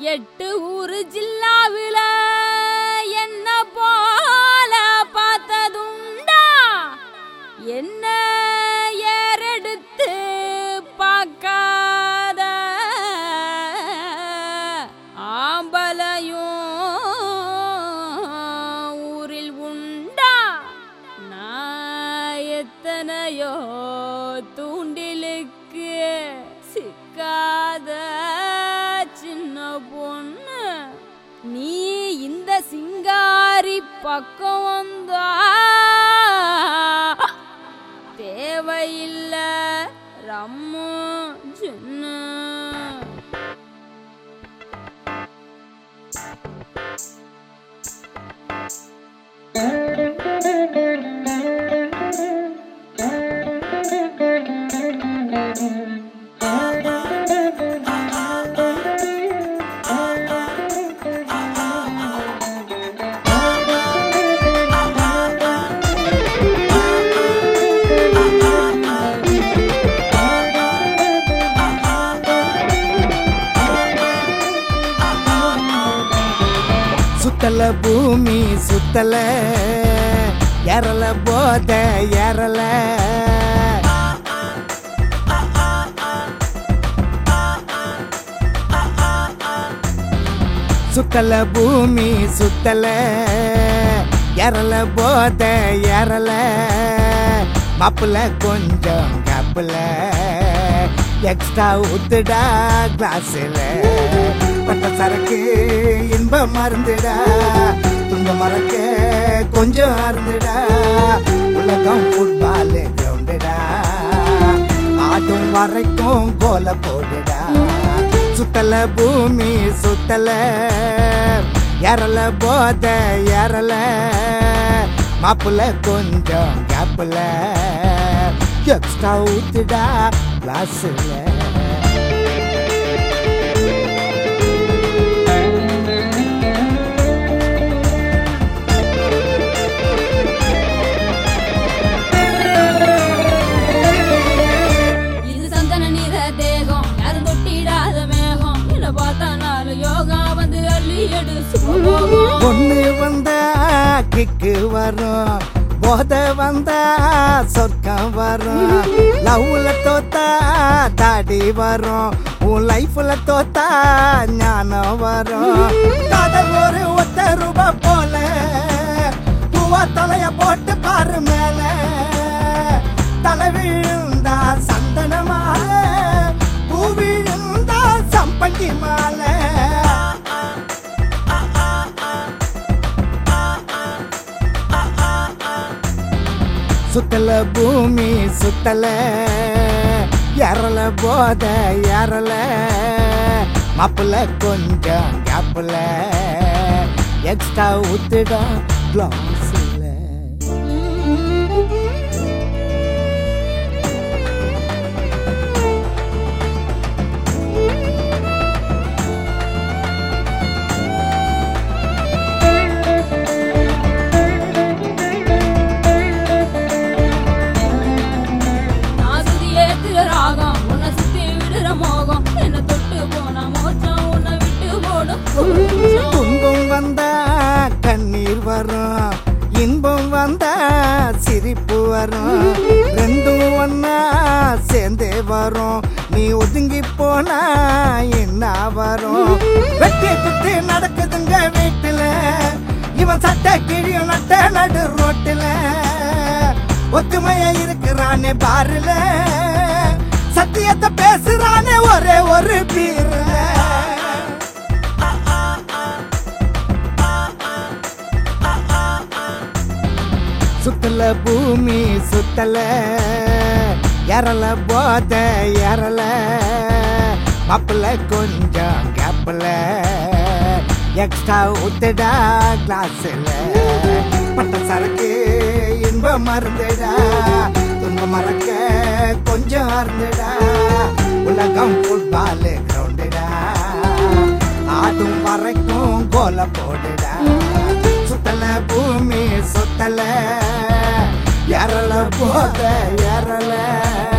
எட்டு ஊரு ஜில்லாவில என்ன போல பார்த்ததுண்டா என்ன ஏறெடுத்து பார்க்காத ஆம்பலையும் ஊரில் உண்டா நான் எத்தனையோ தூண்டிலுக்கு சிக்காத சின்ன பொண்ணு நீ இந்த சிங்காரி பக்கம் வந்தா தேவையில்ல ரம்மு சின்ன சுத்தல பூமி சுத்தல எரல போத எரல சுத்தல பூமி சுத்தல எரல போத எரல மாப்பிள்ள கொஞ்சம் கப்புல எக்ஸ்ட்ரா ஊத்துடா கிளாஸ்ல பட்ட சரக்கு இன்பம் மருந்துடா துன்ப மறக்க கொஞ்சம் அருந்துடா உலகம் ஃபுட்பால் கிரவுண்டுடா ஆடும் வரைக்கும் கோல போடுடா சுத்தல பூமி சுத்தல எரல போத எரல மாப்புல கொஞ்சம் கேப்புல எக்ஸ்ட்ரா ஊத்துடா கிளாஸ்ல இது சந்தன நிற தேகம் யாரும் தொட்டிடாத மேகம் என்ன பார்த்தா நாலு யோகா வந்து அள்ளி எடு சுகபோகம் பொண்ணு வந்தா கிக்கு வரும் போத வந்தா சொர்க்கம் வரும் லவ்ல தோத்தா தாடி வரும் உன் லைஃப்ல தோத்தா ஞானம் வரும் காதல் ஒரு ஒத்த ரூபா போல பூவா தலைய போட்டு பாரு மேல தலை விழுந்தா சந்தன மாலை பூ விழுந்தா சம்பங்கி மாலை சுத்தல பூமி சுத்தல எரல போத எரல மாப்பிள்ள கொஞ்சம் கேப்புல எக்ஸ்ட்ரா ஊத்துடா கிளாஸ்ல நான் சுத்தி ஏத்துற ராகம் உன்னை சுத்தி விடுற மோகம் என்ன தொட்டு போன மோச்சம் உன்னை விட்டு போடும் கூச்சம். துன்பம் வந்தா கண்ணீர் வரும் இன்பம் வந்தா சிரிப்பு வரும் ரெண்டும் ஒன்னா சேர்ந்தே வரும் நீ ஒதுங்கி போனா என்ன வரும் வெட்டி குத்தி நடக்குதுங்க வீட்டுல இவன் சட்டை கிழியும் நட்ட நடு ரோட்டுல ஒத்துமையா இருக்கிறானே பாருல சத்தியத்தை பேசுறானே ஒரே ஒரு பீர சுத்தல பூமி சுத்தல எரல போத எரல மாப்பிள்ள கொஞ்சம் கேப்பல எக்ஸ்ட்ரா ஊத்துடா கிளாஸ்ல பட்ட சரக்கு இன்பம் மருந்துடா துன்பம் மறக்க கொஞ்சம் அருந்துடா உலகம் ஃபுட்பால் கிரவுண்டுடா ஆடும் வரைக்கும் கோல போடுடா சுத்தல பூமி சுத்தல எரல போத எரல